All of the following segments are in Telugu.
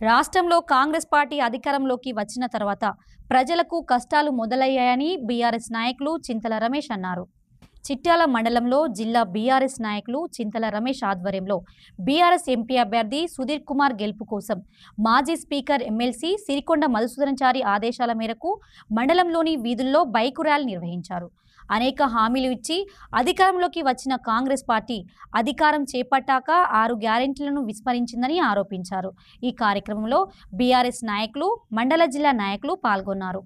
రాష్ట్రంలో కాంగ్రెస్ పార్టీ అధికారంలోకి వచ్చిన తర్వాత ప్రజలకు కష్టాలు మొదలయ్యాయని బీఆర్ఎస్ నాయకులు చింతల రమేష్ అన్నారు చిట్యాల మండలంలో జిల్లా బీఆర్ఎస్ నాయకులు చింతల రమేష్ ఆధ్వర్యంలో బీఆర్ఎస్ ఎంపీ అభ్యర్థి సుధీర్ కుమార్ గెలుపు కోసం మాజీ స్పీకర్ ఎమ్మెల్సీ సిరికొండ మధుసూదనచారి ఆదేశాల మేరకు మండలంలోని వీధుల్లో బైకు ర్యాలీ నిర్వహించారు అనేక హామీలు ఇచ్చి అధికారంలోకి వచ్చిన కాంగ్రెస్ పార్టీ అధికారం చేపట్టాక ఆరు గ్యారెంటీలను విస్మరించిందని ఆరోపించారు ఈ కార్యక్రమంలో బీఆర్ఎస్ నాయకులు మండల జిల్లా నాయకులు పాల్గొన్నారు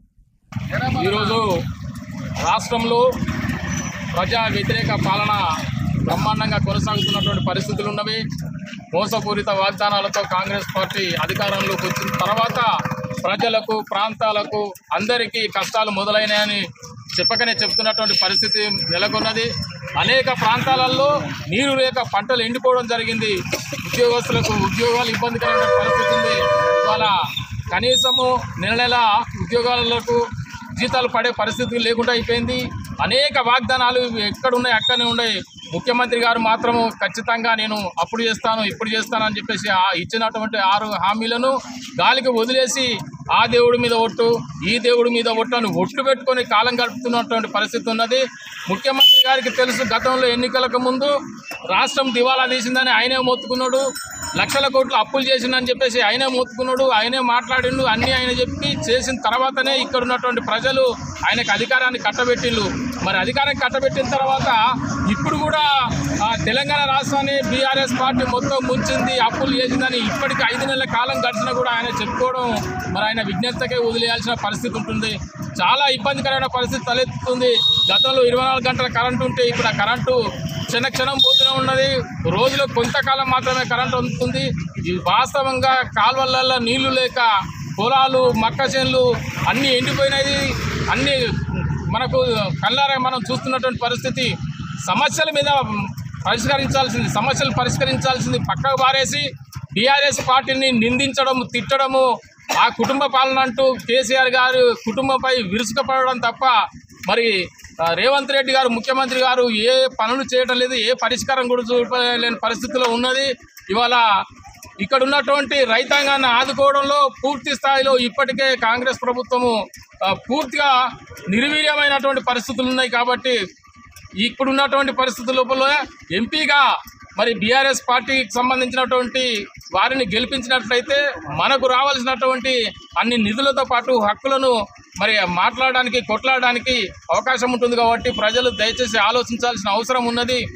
ఈరోజు రాష్ట్రంలో ప్రజా వ్యతిరేక పాలన బ్రహ్మాండంగా కొనసాగుతున్నటువంటి పరిస్థితులు ఉన్నవి మోసపూరిత వాగ్దానాలతో కాంగ్రెస్ పార్టీ అధికారంలోకి వచ్చిన తర్వాత ప్రజలకు ప్రాంతాలకు అందరికీ కష్టాలు మొదలైనాయని చెప్పకనే చెప్తున్నటువంటి పరిస్థితి నెలకొన్నది అనేక ప్రాంతాలలో నీరు లేక పంటలు ఎండిపోవడం జరిగింది ఉద్యోగస్తులకు ఉద్యోగాలు ఇబ్బందికరమైన పరిస్థితి ఉంది ఇవాళ కనీసము నెల నెల ఉద్యోగాలకు జీతాలు పడే పరిస్థితి లేకుండా అయిపోయింది అనేక వాగ్దానాలు ఎక్కడ ఉన్నాయి అక్కడనే ఉన్నాయి ముఖ్యమంత్రి గారు మాత్రము ఖచ్చితంగా నేను అప్పుడు చేస్తాను ఇప్పుడు చేస్తాను అని చెప్పేసి ఆ ఇచ్చినటువంటి ఆరు హామీలను గాలికి వదిలేసి ఆ దేవుడి మీద ఒట్టు ఈ దేవుడి మీద ఒట్టు అని ఒట్టు పెట్టుకొని కాలం గడుపుతున్నటువంటి పరిస్థితి ఉన్నది ముఖ్యమంత్రి గారికి తెలుసు గతంలో ఎన్నికలకు ముందు రాష్ట్రం దివాలా తీసిందని ఆయనే మొత్తుకున్నాడు లక్షల కోట్లు అప్పులు చేసిందని చెప్పేసి ఆయనే మొత్తుకున్నాడు ఆయనే మాట్లాడిండు అన్నీ ఆయన చెప్పి చేసిన తర్వాతనే ఇక్కడ ఉన్నటువంటి ప్రజలు ఆయనకు అధికారాన్ని కట్టబెట్టిళ్ళు మరి అధికారాన్ని కట్టబెట్టిన తర్వాత ఇప్పుడు కూడా ఆ, తెలంగాణ రాష్ట్రాన్ని బీఆర్ఎస్ పార్టీ మొత్తం ముంచింది అప్పులు చేసిందని ఇప్పటికి ఐదు నెలల కాలం గడిచినా కూడా ఆయన చెప్పుకోవడం మరి ఆయన విజ్ఞతకే వదిలేయాల్సిన పరిస్థితి ఉంటుంది చాలా ఇబ్బందికరమైన పరిస్థితి తలెత్తుతుంది గతంలో ఇరవై నాలుగు గంటల కరెంటు ఉంటే ఇప్పుడు ఆ కరెంటు క్షణ క్షణం పోతూనే ఉన్నది రోజులో కొంతకాలం మాత్రమే కరెంటు అందుతుంది ఇది వాస్తవంగా కాలువలలో నీళ్లు లేక పొలాలు మక్క చేనులు అన్నీ ఎండిపోయినది అన్నీ మనకు కళ్ళారా మనం చూస్తున్నటువంటి పరిస్థితి సమస్యల మీద పరిష్కరించాల్సింది సమస్యలు పరిష్కరించాల్సింది పక్కకు పారేసి బీఆర్ఎస్ పార్టీని నిందించడం తిట్టడము ఆ కుటుంబ పాలన అంటూ కేసీఆర్ గారు కుటుంబంపై విరుచుకుపడడం తప్ప మరి ఆ, రేవంత్ రెడ్డి గారు ముఖ్యమంత్రి గారు ఏ పనులు చేయడం లేదు ఏ పరిష్కారం కూడా చూపలేని పరిస్థితిలో ఉన్నది ఇవాళ ఇక్కడ ఉన్నటువంటి రైతాంగాన్ని ఆదుకోవడంలో పూర్తి స్థాయిలో ఇప్పటికే కాంగ్రెస్ ప్రభుత్వము ఆ, పూర్తిగా నిర్వీర్యమైనటువంటి పరిస్థితులు ఉన్నాయి కాబట్టి ఇప్పుడు ఉన్నటువంటి పరిస్థితుల లోపల ఎంపీగా మరి బీఆర్ఎస్ పార్టీకి సంబంధించినటువంటి వారిని గెలిపించినట్లయితే మనకు రావాల్సినటువంటి అన్ని నిధులతో పాటు హక్కులను మరి మాట్లాడడానికి కొట్లాడడానికి అవకాశం ఉంటుంది కాబట్టి ప్రజలు దయచేసి ఆలోచించాల్సిన అవసరం ఉన్నది